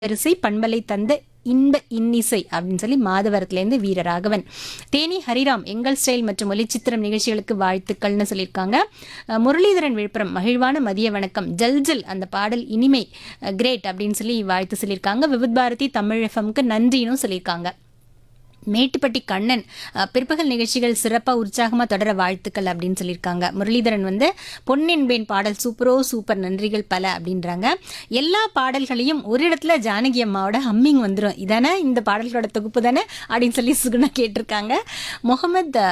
வரிசை பண்பலை தந்த இன்ப இன்னிசை அப்படின்னு சொல்லி மாதவரத்துலேருந்து வீரராகவன் தேனி ஹரிராம் எங்கள் ஸ்டைல் மற்றும் ஒலிச்சித்திரம் நிகழ்ச்சிகளுக்கு வாழ்த்துக்கள்னு சொல்லியிருக்காங்க அஹ் முரளிதரன் விழுப்புரம் மகிழ்வான மதிய வணக்கம் ஜல் ஜல் அந்த பாடல் இனிமை கிரேட் அப்படின்னு சொல்லி வாழ்த்து சொல்லியிருக்காங்க விவித் பாரதி தமிழ் எஃப்எம்க்கு நன்றினும் சொல்லியிருக்காங்க மேட்டுப்பட்டி கண்ணன் அஹ், பிற்பகல் நிகழ்ச்சிகள் சிறப்பாக உற்சாகமாக தொடர வாழ்த்துக்கள் அப்படின்னு சொல்லியிருக்காங்க முரளிதரன் வந்து பொன்னென்பேன் பாடல் சூப்பரோ சூப்பர் நன்றிகள் பல அப்படின்றாங்க எல்லா பாடல்களையும் ஒரு இடத்துல ஜானகி அம்மாவோட ஹம்மிங் வந்துடும் இதானே இந்த பாடல்களோட தொகுப்பு தானே அப்படின்னு சொல்லி சுகுணா கேட்டிருக்காங்க முகமது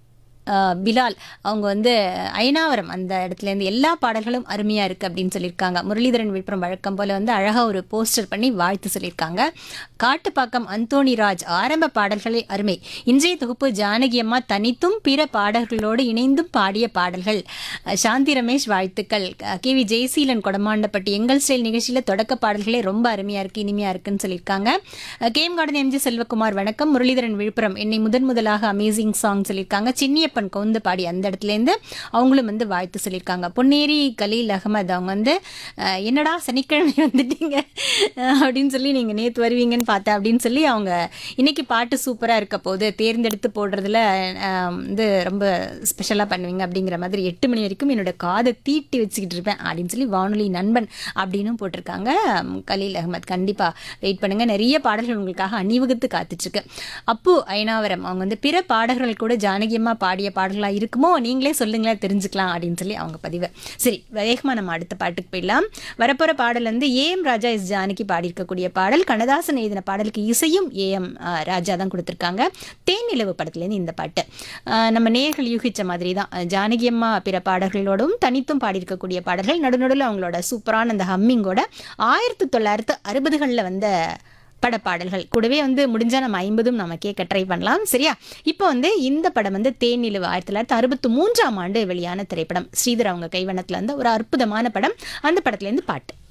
அஹ், பிலால் அவங்க வந்து ஐனாவரம் அந்த இடத்துலேருந்து எல்லா பாடல்களும் அருமையாக இருக்குது அப்படின்னு சொல்லியிருக்காங்க முரளிதரன் விழுப்புரம் வழக்கம் போல் வந்து அழகாக ஒரு போஸ்டர் பண்ணி வாழ்த்து சொல்லியிருக்காங்க காட்டுப்பாக்கம் அந்தோணி ராஜ் ஆரம்ப பாடல்களே அருமை இன்றைய தொகுப்பு ஜானகி அம்மா தனித்தும் பிற பாடல்களோடு இணைந்தும் பாடிய பாடல்கள் அஹ், சாந்தி ரமேஷ் வாழ்த்துக்கள் கே வி ஜெயசீலன் கொடமாண்டப்பட்டி எங்கள் ஸ்டைல் நிகழ்ச்சியில் தொடக்க பாடல்களே ரொம்ப அருமையாக இருக்குது இனிமையாக இருக்குன்னு சொல்லியிருக்காங்க அஹ், கேம் கார்டன் எம்ஜி செல்வகுமார் வணக்கம் முரளிதரன் விழுப்புரம் என்னை முதன் முதலாக அமேசிங் சாங் சொல்லியிருக்காங்க சின்னியப்பன் கவுந்து பாடி அந்த இடத்துலேருந்து அவங்களும் வந்து வாழ்த்து சொல்லியிருக்காங்க பொன்னேரி கலீல் அகமது அவங்க வந்து அஹ், என்னடா சனிக்கிழமை வந்துட்டீங்க அஹ், அப்படின்னு சொல்லி நீங்கள் நேற்று வருவீங்கன்னு பார்த்தேன் அப்படின்னு சொல்லி அவங்க இன்னைக்கு பாட்டு சூப்பராக இருக்க போது தேர்ந்தெடுத்து போடுறதுல அஹ், வந்து ரொம்ப ஸ்பெஷலாக பண்ணுவீங்க அப்படிங்கிற மாதிரி எட்டு மணி வரைக்கும் என்னோட காதை தீட்டி வச்சுக்கிட்டு இருப்பேன் அப்படின்னு சொல்லி வானொலி நண்பன் அப்படின்னும் போட்டிருக்காங்க உம், கலீல் அகமத் கண்டிப்பாக வெயிட் பண்ணுங்க நிறைய பாடல்கள் உங்களுக்காக அணிவகுத்து காத்துட்ருக்கு அப்பு ஐனாவரம் அவங்க வந்து பிற பாடல்கள் கூட ஜானகியம்மா பாடிய பாடல்களாக இருக்குமோ நீங்களே சொல்லுங்களேன் தெரிஞ்சுக்கலாம் அப்படின்னு சொல்லி அவங்க பதிவு சரி வேகமாக நம்ம அடுத்த பாட்டுக்கு போயிடலாம் வரப்போகிற பாடல் வந்து ஏஎம் ராஜா எஸ் ஜானகி பாடியிருக்கக்கூடிய பாடல் கண்ணதாசன் எழுதின பாடலுக்கு இசையும் ஏஎம் ராஜா தான் கொடுத்துருக்காங்க தேனிலவு படத்துலேருந்து இந்த பாட்டு ஆஹ் நம்ம நேர்கள் யூகிச்ச மாதிரி தான் அஹ் ஜானகி அம்மா பிற பாடல்களோடும் தனித்தும் பாடியிருக்கக்கூடிய பாடல்கள் நடுநடுவில் அவங்களோட சூப்பரான அந்த ஹம்மிங்கோட ஆயிரத்தி தொள்ளாயிரத்து அறுபதுகளில் வந்த படப்பாடல்கள் கூடவே வந்து முடிஞ்சா நம்ம ஐம்பதும் நம்ம கேட்க ட்ரை பண்ணலாம் சரியா இப்போ வந்து இந்த படம் வந்து தேனிலவு ஆயிரத்தி தொள்ளாயிரத்தி அறுபத்தி மூன்றாம் ஆண்டு வெளியான திரைப்படம் ஸ்ரீதர் அவங்க கைவண்ணத்தில் இருந்த ஒரு அற்புதமான படம் அந்த படத்துலேருந்து பாட்டு